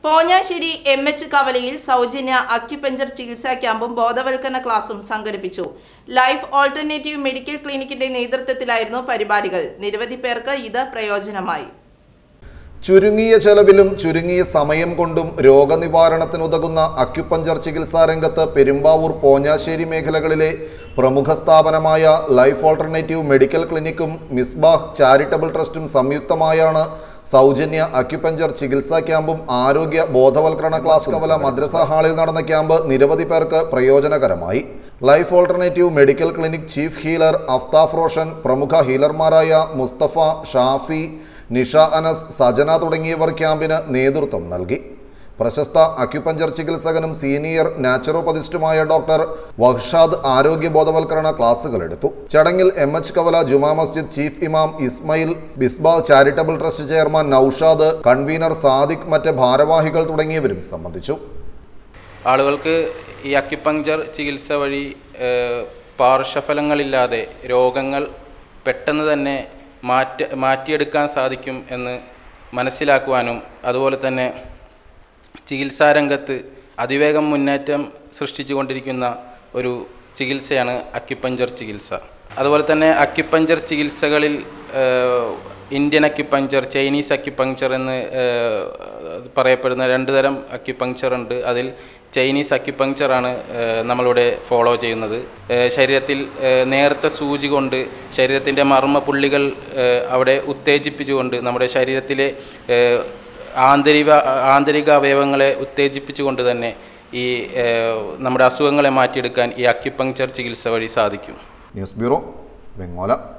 Ponjassery M H കവലയിൽ സൗജന്യ acupuncture ചികിത്സാ ക്യാമ്പും ബോധവൽക്കരണ ക്ലാസും സംഘടിപ്പിച്ചു ലൈഫ് ഓൾട്ടർനേറ്റീവ് മെഡിക്കൽ ക്ലിനിക്കിന്റെ നേതൃത്വത്തിലായിരുന്നു പരിപാടികൾ നിരവധി പേർക്ക് ഇത് പ്രയോജനമായി ചുരുങ്ങിയ ചെലവിലും ചുരുങ്ങിയ സമയം കൊണ്ടും രോഗനിവാരണത്തിനുതകുന്ന അക്യുപഞ്ചർ ചികിത്സാ രംഗത്ത് പെരുമ്പാവൂർ പോഞ്ഞാശ്ശേരി മേഖലകളിലെ പ്രമുഖ സ്ഥാപനമായ ലൈഫ് ഓൾട്ടർനേറ്റീവ് മെഡിക്കൽ ക്ലിനിക്കും മിസ്ബാഹ് ചാരിറ്റബിൾ ട്രസ്റ്റും സംയുക്തമായാണ് സൗജന്യ അക്യുപഞ്ചർ ചികിത്സാ ക്യാമ്പും ആരോഗ്യ ബോധവൽക്കരണ ക്ലാസ് കവല മദ്രസ ഹാളിൽ നടന്ന ക്യാമ്പ് നിരവധി പേർക്ക് പ്രയോജനകരമായി life alternative medical clinic chief healer Aftaf Roshan പ്രമുഖ ഹീലർമാരായ മുസ്തഫ ഷാഫി നിഷ അനസ് സജന തുടങ്ങിയവർ ക്യാമ്പിന് നേതൃത്വം നൽകി പ്രശസ്ത അക്യുപഞ്ചർ ചികിത്സകനും സീനിയർ നാച്ചുറോപ്പതിസ്റ്റുമായ ഡോക്ടർ വഹ്ഷാദ് ആരോഗ്യ ബോധവൽക്കരണ ക്ലാസുകൾ എടുത്തു ചടങ്ങിൽ എം എച്ച് കവല ജുമാ മസ്ജിദ് ചീഫ് ഇമാം ഇസ്മയിൽ ബിസ്ബ charitable trust chairman Naushad convener Sadiq മറ്റ് ഭാരവാഹികൾ തുടങ്ങിയവരും സംബന്ധിച്ചു ആളുകൾക്ക് ഈ അക്യുപങ്ചർ ചികിത്സ വഴി ഏഹ്, പാർശ്വഫലങ്ങളില്ലാതെ രോഗങ്ങൾ പെട്ടെന്ന് തന്നെ മാറ്റ മാറ്റിയെടുക്കാൻ സാധിക്കും എന്ന് മനസ്സിലാക്കുവാനും അതുപോലെ തന്നെ ചികിത്സാ രംഗത്ത് അതിവേഗം മുന്നേറ്റം സൃഷ്ടിച്ചുകൊണ്ടിരിക്കുന്ന ഒരു ചികിത്സയാണ് അക്യുപഞ്ചർ ചികിത്സ അതുപോലെ തന്നെ അക്യുപഞ്ചർ ചികിത്സകളിൽ ഏഹ്, ഇന്ത്യൻ അക്യുപഞ്ചർ ചൈനീസ് അക്യുപങ്ചർ എന്ന് ഏഹ്, പറയപ്പെടുന്ന രണ്ട് തരം അക്യുപങ്ചർ ഉണ്ട് അതിൽ ചൈനീസ് അക്യുപങ്ചറാണ് ഏഹ്, നമ്മളിവിടെ ഫോളോ ചെയ്യുന്നത് ഏഹ്, ശരീരത്തിൽ ഏഹ്, നേർത്ത സൂചി കൊണ്ട് ശരീരത്തിൻ്റെ മർമ്മ പുള്ളികൾ ഏഹ്, അവിടെ ഉത്തേജിപ്പിച്ചുകൊണ്ട് നമ്മുടെ ശരീരത്തിലെ ഏഹ്, ആന്തരിക ആന്തരിക അവയവങ്ങളെ ഉത്തേജിപ്പിച്ചുകൊണ്ട് തന്നെ ഈ ഏഹ്, നമ്മുടെ അസുഖങ്ങളെ മാറ്റിയെടുക്കാൻ ഈ അക്യുപങ്ചർ ചികിത്സ വഴി സാധിക്കും ന്യൂസ് ബ്യൂറോ വെങ്ങോല